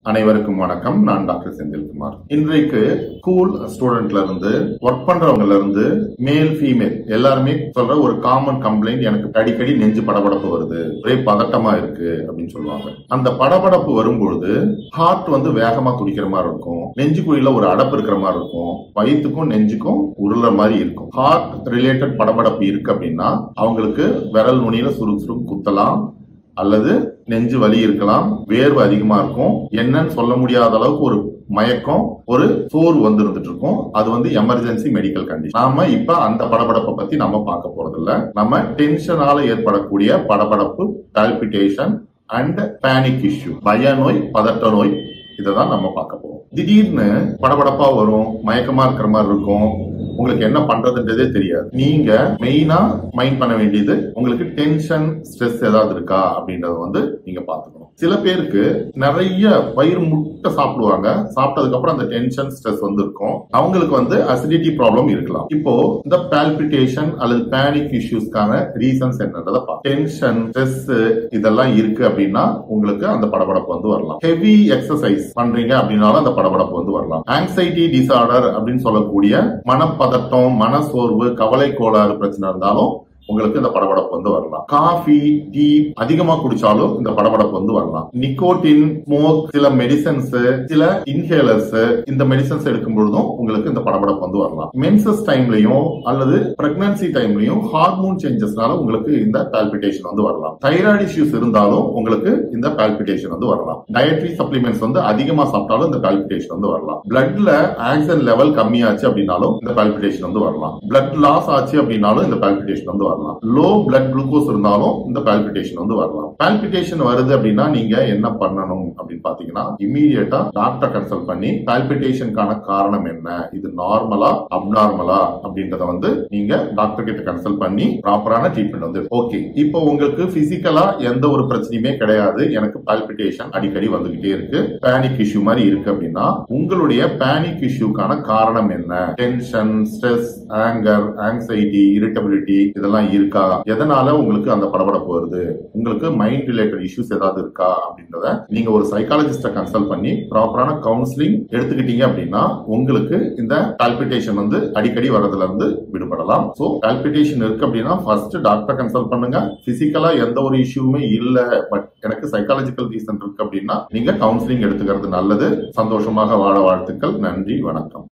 அனைவருக்கும் வணக்கம் நான் டாக்டர் செந்தில்குமார் இன்றைக்கு ஸ்கூல் ஸ்டூடெண்ட்ல இருந்து ஒர்க் பண்றவங்கல இருந்து மேல் ஃபீமேல் எல்லாருமே சொல்ற ஒரு காமன் கம்ப்ளைண்ட் எனக்கு அடிக்கடி நெஞ்சு படபடப்பு வருது ஒரே பதட்டமா இருக்கு அப்படின்னு சொல்லுவாங்க அந்த படபடப்பு வரும்பொழுது ஹார்ட் வந்து வேகமா துடிக்கிற மாதிரி இருக்கும் நெஞ்சு குழியில ஒரு அடப்பு இருக்கிற மாதிரி இருக்கும் வயிற்றுக்கும் நெஞ்சுக்கும் உருள மாதிரி இருக்கும் ஹார்ட் ரிலேட்டட் படபடப்பு இருக்கு அப்படின்னா அவங்களுக்கு விரல் நுனியில சுருக்கு சுருக்கு குத்தலாம் அல்லது நெஞ்சு வலி இருக்கலாம் வேர்வு அதிகமா இருக்கும் என்னன்னு சொல்ல முடியாத அளவுக்கு ஒரு மயக்கம் ஒரு சோர்வு வந்து இருந்துட்டு இருக்கும் அது வந்து எமர்ஜென்சி மெடிக்கல் கண்டிஷன் நாம இப்ப அந்த படபடப்பை பத்தி நம்ம பார்க்க போறது இல்ல நம்ம டென்ஷனால ஏற்படக்கூடிய படபடப்பு பால்பிட்டேஷன் அண்ட் பேனிக் இஷ்யூ பய நோய் பதட்ட நோய் இதை தான் நம்ம பார்க்க போறோம் திடீர்னு படபடப்பா வரும் மயக்கமா இருக்கிற மாதிரி இருக்கும் உங்களுக்கு என்ன பண்றதுன்றதே தெரியாது நீங்க மெயினா மைண்ட் பண்ண வேண்டியது உங்களுக்கு டென்ஷன் ஸ்ட்ரெஸ் ஏதாவது இருக்கா அப்படின்றத வந்து நீங்க பாத்துக்கணும் சில பேருக்கு நிறைய வயிறு முட்டை சாப்பிடுவாங்க சாப்பிட்டதுக்கு அப்புறம் அந்த டென்ஷன் ஸ்ட்ரெஸ் வந்து இருக்கும் அவங்களுக்கு வந்து அசிடிட்டி ப்ராப்ளம் இருக்கலாம் இப்போ இந்த பால்பிட்டேஷன் அல்லது பேனிக் இஷ்யூஸ்க்கான ரீசன்ஸ் என்னன்றதை பார்ப்போம் டென்ஷன் ஸ்ட்ரெஸ் இதெல்லாம் இருக்கு அப்படின்னா உங்களுக்கு அந்த படபடப்பு வந்து வரலாம் ஹெவி எக்ஸசைஸ் பண்றீங்க அப்படின்னாலும் அந்த படபடப்பு வந்து வரலாம் ஆங்ஸைட்டி டிசார்டர் அப்படின்னு சொல்லக்கூடிய மனப்பதட்டம் மனசோர்வு கவலை கோளாறு பிரச்சனை இருந்தாலும் உங்களுக்கு இந்த படபடப்பு வந்து வரலாம் காஃபி டீ அதிகமா குடிச்சாலும் இந்த படபடப்பு வந்து வரலாம் நிக்கோட்டின் ஸ்மோக் சில மெடிசன்ஸ் சில இன்ஹேலர்ஸ் இந்த மெடிசன்ஸ் எடுக்கும் பொழுதும் உங்களுக்கு இந்த படபடப்பு வந்து வரலாம் மென்சஸ் டைம்லயும் அல்லது பிரெக்னன்சி டைம்லயும் ஹார்மோன் சேஞ்சஸ்னால உங்களுக்கு இந்த பால்பிட்டேஷன் வந்து வரலாம் தைராய்டு இஷ்யூஸ் இருந்தாலும் உங்களுக்கு இந்த பால்பிட்டேஷன் வந்து வரலாம் டயட்ரி சப்ளிமெண்ட்ஸ் வந்து அதிகமா சாப்பிட்டாலும் இந்த பால்பிட்டேஷன் வந்து வரலாம் பிளட்ல ஆக்சன் லெவல் கம்மியாச்சு அப்படின்னாலும் இந்த பால்பிட்டேஷன் வந்து வரலாம் பிளட் லாஸ் ஆச்சு அப்படின்னாலும் இந்த பால்பிட்டேஷன் வந்து வரலாம் லோ பிளட் குளுக்கோஸ் இருந்தாலும் இந்த பால்பிட்டேஷன் வந்து வரலாம் பால்பிட்டேஷன் வருது அப்படின்னா நீங்க என்ன பண்ணணும் அப்படின்னு பாத்தீங்கன்னா இமீடியட்டா டாக்டர் கன்சல்ட் பண்ணி பால்பிட்டேஷனுக்கான காரணம் என்ன இது நார்மலா அப்நார்மலா அப்படின்றத வந்து நீங்க டாக்டர் கிட்ட கன்சல்ட் பண்ணி ப்ராப்பரான ட்ரீட்மெண்ட் வந்து ஓகே இப்போ உங்களுக்கு பிசிக்கலா எந்த ஒரு பிரச்சனையுமே கிடையாது எனக்கு பால்பிட்டேஷன் அடிக்கடி வந்துகிட்டே இருக்கு பேனிக் இஷ்யூ மாதிரி இருக்கு அப்படின்னா உங்களுடைய பேனிக் இஷ்யூக்கான காரணம் என்ன tension stress anger anxiety irritability இதெல்லாம் இருக்கா எதனால உங்களுக்கு அந்த படபடப்பு வருது உங்களுக்கு மைண்ட் ரிலேட்டட் இஷ்யூஸ் ஏதாவது இருக்கா அப்படின்றத நீங்க ஒரு சைக்காலஜிஸ்ட கன்சல்ட் பண்ணி ப்ராப்பரான கவுன்சிலிங் எடுத்துக்கிட்டீங்க அப்படின்னா உங்களுக்கு இந்த பால்பிட்டேஷன் வந்து அடிக்கடி வரதுல இருந்து விடுபடலாம் சோ பால்பிட்டேஷன் இருக்கு அப்படின்னா ஃபர்ஸ்ட் டாக்டர் கன்சல்ட் பண்ணுங்க பிசிக்கலா எந்த ஒரு இஷ்யூமே இல்ல பட் எனக்கு சைக்காலஜிக்கல் ரீசன் இருக்கு அப்படின்னா நீங்க கவுன்சிலிங் எடுத்துக்கிறது நல்லது சந்தோஷமாக வாழ வாழ்த்துக்கள் நன்றி வணக்கம்